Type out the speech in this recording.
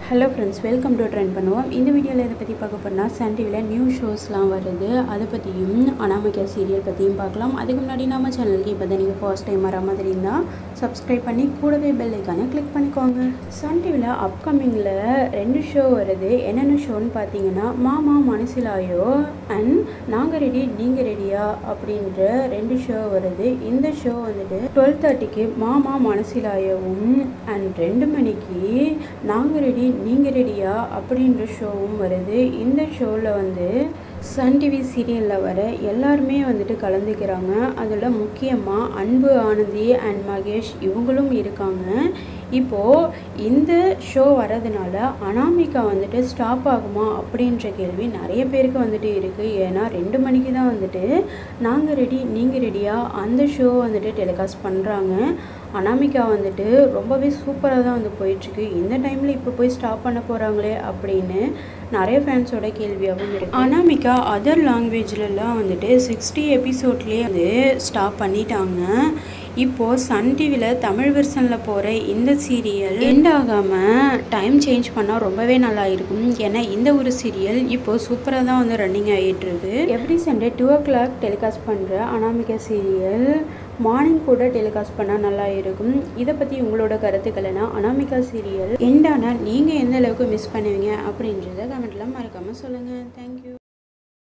hello friends welcome to trend பண்ணுவோம் இந்த வீடியோவில் இதை பற்றி பார்க்க போனால் சன் டிவியில் நியூ ஷோஸ்லாம் வருது அதை பற்றியும் அனாமிகா சீரியல் பற்றியும் பார்க்கலாம் அதுக்கு முன்னாடி நம்ம சேனலுக்கு இப்போ தான் நீங்கள் ஃபர்ஸ்ட் டைம் வர மாதிரி இருந்தால் சப்ஸ்கிரைப் பண்ணி கூடவே பெல் ஐக்கானை கிளிக் பண்ணிக்கோங்க சன் டிவியில் அப்கமிங்கில் ரெண்டு ஷோ வருது என்னென்ன ஷோன்னு பார்த்தீங்கன்னா மாமா மனசிலாயோ அண்ட் நாங்கள் ரெடி நீங்கள் ரெடியா அப்படின்ற ரெண்டு ஷோ வருது இந்த ஷோ வந்துட்டு டுவெல் தேர்ட்டிக்கு மாமா மனசிலாயவும் அண்ட் ரெண்டு மணிக்கு நாங்கள் ரெடி நீங்கள் ரெடியா அப்படின்ற ஷோவும் வருது இந்த ஷோவில் வந்து சன் டிவி சீரியலில் வர எல்லாருமே வந்துட்டு கலந்துக்கிறாங்க அதில் முக்கியமாக அன்பு ஆனந்தி அண்ட் மகேஷ் இவங்களும் இருக்காங்க இப்போது இந்த ஷோ வரதுனால அனாமிகா வந்துட்டு ஸ்டாப் ஆகுமா அப்படின்ற கேள்வி நிறைய பேருக்கு வந்துட்டு இருக்குது ஏன்னா ரெண்டு மணிக்கு தான் வந்துட்டு நாங்கள் ரெடி நீங்கள் ரெடியா அந்த ஷோ வந்துட்டு டெலிகாஸ்ட் பண்ணுறாங்க அனாமிகா வந்துட்டு ரொம்பவே சூப்பராக தான் வந்து போயிட்டுருக்கு இந்த டைமில் இப்போ போய் ஸ்டாப் பண்ண போகிறாங்களே அப்படின்னு நிறைய ஃபேன்ஸோட கேள்வியாகவும் இருக்குது அனாமிகா அதர் லாங்குவேஜ்லலாம் வந்துட்டு சிக்ஸ்டி எபிசோட்லேயே வந்து ஸ்டாப் பண்ணிட்டாங்க இப்போது சன் டிவியில் தமிழ் வெர்ஷனில் போகிற இந்த சீரியல் எண்ட் ஆகாமல் டைம் சேஞ்ச் பண்ணால் ரொம்பவே நல்லா இருக்கும் ஏன்னா இந்த ஒரு சீரியல் இப்போது சூப்பராக தான் வந்து ரன்னிங் ஆகிட்டு இருக்கு every Sunday two o'clock telecast பண்ணுற அனாமிகா சீரியல் மார்னிங் கூட டெலிகாஸ்ட் பண்ணால் நல்லா இருக்கும் இதை பற்றி உங்களோட கருத்துக்களைனா அனாமிகா சீரியல் எண்டானா நீங்கள் எந்த அளவுக்கு மிஸ் பண்ணுவீங்க அப்படின்றத கமெண்ட்டில் மறக்காமல் சொல்லுங்கள் தேங்க்யூ